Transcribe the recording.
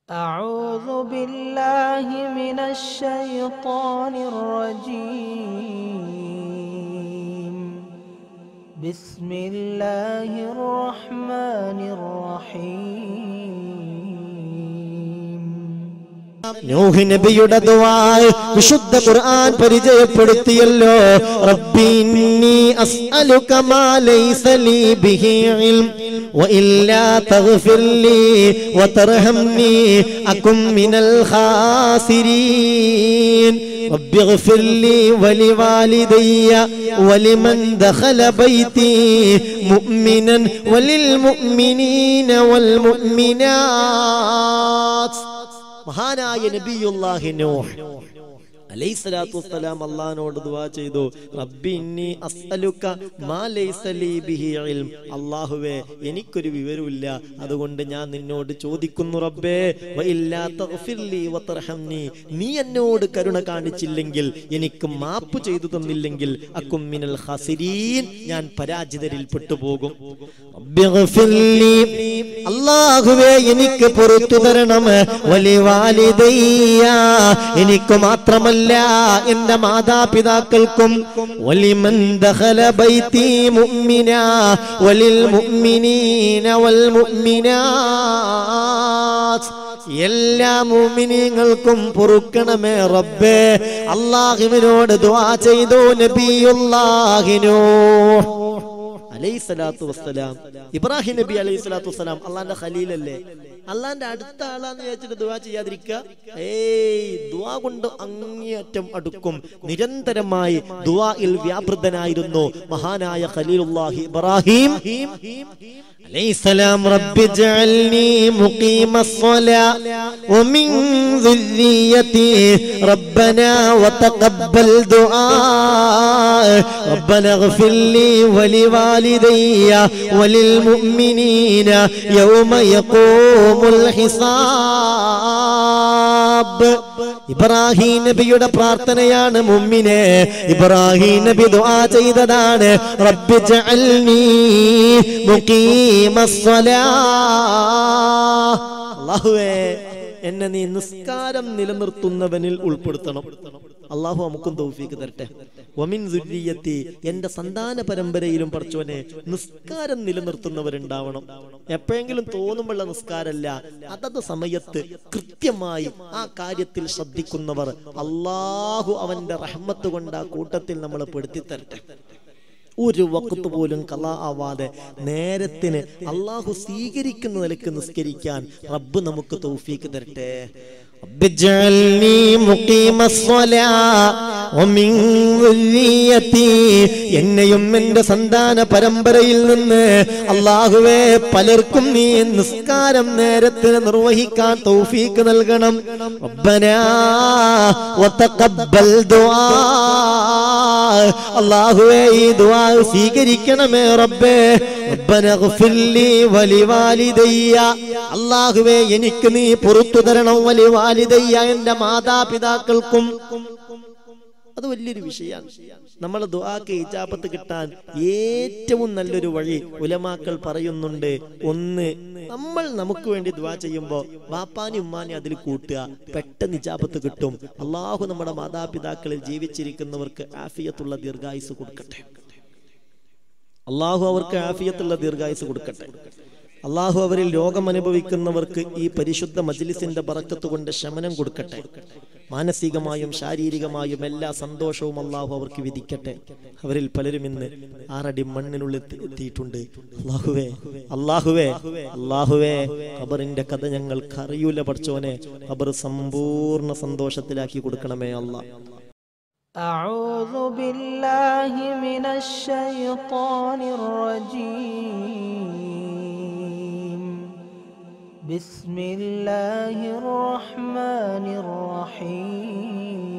أعوذ بالله من الشيطان الرجيم بسم الله الرحمن الرحيم നൂഹ് നബിയുടെ ദുആ വിശുദ്ധ ഖുർആൻ പരിചയപ്പെടുത്തിയല്ലോ റബ്ബി ഇന്നി അസ്അലുക മാ ലൈസ ലീ ബിഹി ഇൽം വഇല്ലാ തഗ്ഫിർ ലീ വതർഹംനി അകും മിനൽ ഖാസിരീൻ رب اغفر لي ولوالدي ولمن دخل بيتي مؤمنا وللمؤمنين والمؤمنات മഹാനായ നബിയുല്ലാഹി നൂഹ് അലൈഹിസ്സലാത്തു വസ്സലാം അള്ളഹാനോട് ദുആ ചെയ്തു റബ്ബി ഇന്നി അസ്അലുക മാ ലൈസ ലീ ബിഹി ഇൽം അല്ലാഹുവേ എനിക്കൊരു വിവരമില്ല അതുകൊണ്ട് ഞാൻ നിന്നോട് ചോദിക്കുന്നു റബ്ബേ വ ഇല്ലാ തഗ്ഫിർ ലീ വതർഹംനി നീ എന്നോട് കരുണ കാണിച്ചില്ലെങ്കിൽ എനിക്ക് മാപ്പ് ചെയ്തു തന്നില്ലെങ്കിൽ അക്കും മിനൽ ഖാസിരീൻ ഞാൻ പരാജിതരിൽ പെട്ടുപോകും റബ്ബി ഗ്ഫിർ ലീ അല്ലാഹുവേ എനിക്ക് പുറത്തു തരണം വലി വാലിദയ്യ എനിക്ക് മാത്രമല്ല എന്റെ മാതാപിതാക്കൾക്കും വലിമൻ ദഖല ബൈത്തി മുഅ്മിന വലിൽ മുഅ്മിനീന വൽ മുഅ്മിനാത്ത് എല്ലാ മുഅ്മിനീങ്ങൾക്കും പൊറുക്കണമേ റബ്ബേ അല്ലാഹുവിനോട് ദുആ ചെയ്തു നബിയുല്ലാഹിനോ അലൈഹി സ്വലാത്തു വസ്സലാം ഇബ്രാഹിം നബി അലൈഹി സ്വലാത്തു വസ്സലാം അള്ളാന്റെ ഖലീലല്ലേ അള്ളാന്റെ അടുത്ത ആളാന്ന് വിചാരിച്ചിട്ട് ദുവാ ചെയ്യാതിരിക്കുക ഏയ് ദുവാ കൊണ്ട് അങ്ങേയറ്റം അടുക്കും നിരന്തരമായി ദുവായിൽ വ്യാപൃതനായിരുന്നു മഹാനായ ഖലീലുല്ലാഹി ഇബ്രാഹിം عليه السلام رب اجعلني مقيم الصلاة ومن ذريتي ربنا وتقبل دعاء ربنا اغفر لي ولوالدي وللمؤمنين يوم يقوم الحساب ഇബ്രാഹിം നബിയുടെ പ്രാർത്ഥനയാണ് മുമ്മിനെ ഇബ്രാഹിം നബി ദുആ ചെയ്തതാണ് റബ്ബി ജഅൽനി മുഖീമസ്സലാ അല്ലാഹുവേ എന്നെ നീ നിസ്കാരം നിലനിർത്തുന്നവനിൽ ഉൾപ്പെടുത്തണം അള്ളാഹു നമുക്കും തൗഫീക്ക് തരട്ടെ വമിൻ ദുര്യത്തി എന്റെ സന്താന പരമ്പരയിലും പഠിച്ചോനെ നിസ്കാരം നിലനിർത്തുന്നവരുണ്ടാവണം എപ്പോഴെങ്കിലും തോന്നുമ്പോഴുള്ള നിസ്കാരമല്ല അതത് സമയത്ത് കൃത്യമായി ആ കാര്യത്തിൽ ശ്രദ്ധിക്കുന്നവർ അള്ളാഹു അവന്റെ റഹ്മത്ത് കൊണ്ട് ആ കൂട്ടത്തിൽ നമ്മൾ പെടുത്തി തരട്ടെ ഒരു വക്കത്ത് പോലും കല ആവാതെ നേരത്തിന് അള്ളാഹു സ്വീകരിക്കുന്ന നിലക്ക് നിസ്കരിക്കാൻ റബ്ബ് നമുക്ക് തൗഫീക്ക് തരട്ടെ رب اجعلني مقيم الصلاة ومن ذريتي എന്നെയും എന്റെ സന്താന പരമ്പരയിൽ നിന്ന് അള്ളാഹുവേ പലർക്കും നീ നിസ്കാരം നേരത്തിന് നിർവഹിക്കാൻ തൗഫീക്ക് നൽകണം റബ്ബനാ വതഖബ്ബൽ ദുആ അള്ളാഹുവേ ഈ ദുആ സ്വീകരിക്കണമേ റബ്ബേ റബ്ബന ഗ്ഫിർ ലി വലിവാലിദയ്യ അള്ളാഹുവേ എനിക്ക് നീ പുറത്തു തരണം വലിവാലിദയ്യ എന്റെ മാതാപിതാക്കൾക്കും അത് വലിയൊരു വിഷയമാണ് നമ്മൾ ദുആക്ക് ഇജാബത്ത് കിട്ടാൻ ഏറ്റവും നല്ലൊരു വഴി ഉലമാക്കൾ പറയുന്നുണ്ട് ഒന്ന് നമ്മൾ നമുക്ക് വേണ്ടി ദുആ ചെയ്യുമ്പോൾ ബാപ്പാനി ഉമ്മാനി അതിൽ കൂട്ടുക പെട്ടെന്ന് ഇജാബത്ത് കിട്ടും അള്ളാഹു നമ്മുടെ മാതാപിതാക്കളിൽ ജീവിച്ചിരിക്കുന്നവർക്ക് ആഫിയത്തുള്ള ദീർഘായുസ് കൊടുക്കട്ടെ അള്ളാഹു അവർക്ക് ആഫിയത്തുള്ള ദീർഘായുസ് കൊടുക്കട്ടെ അള്ളാഹു അവരിൽ രോഗം അനുഭവിക്കുന്നവർക്ക് ഈ പരിശുദ്ധ മജ്ലിസിന്റെ ബറക്കത്ത് കൊണ്ട് ശമനം കൊടുക്കട്ടെ മാനസികമായും ശാരീരികമായും എല്ലാ സന്തോഷവും അള്ളാഹു അവർക്ക് വിധിക്കട്ടെ അവരിൽ പലരും ഇന്ന് ആറടി മണ്ണിനുള്ളിൽ എത്തി- എത്തിയിട്ടുണ്ട് അള്ളാഹുവേ അള്ളാഹുവേ അള്ളാഹുവേ ഖബറിന്റെ കഥ ഞങ്ങൾക്ക് അറിയൂല പഠിച്ചോനെ ഖബർ സമ്പൂർണ്ണ സന്തോഷത്തിലാക്കി കൊടുക്കണമേ അള്ളാഹ് أعوذ بالله من الشيطان الرجيم بسم الله الرحمن الرحيم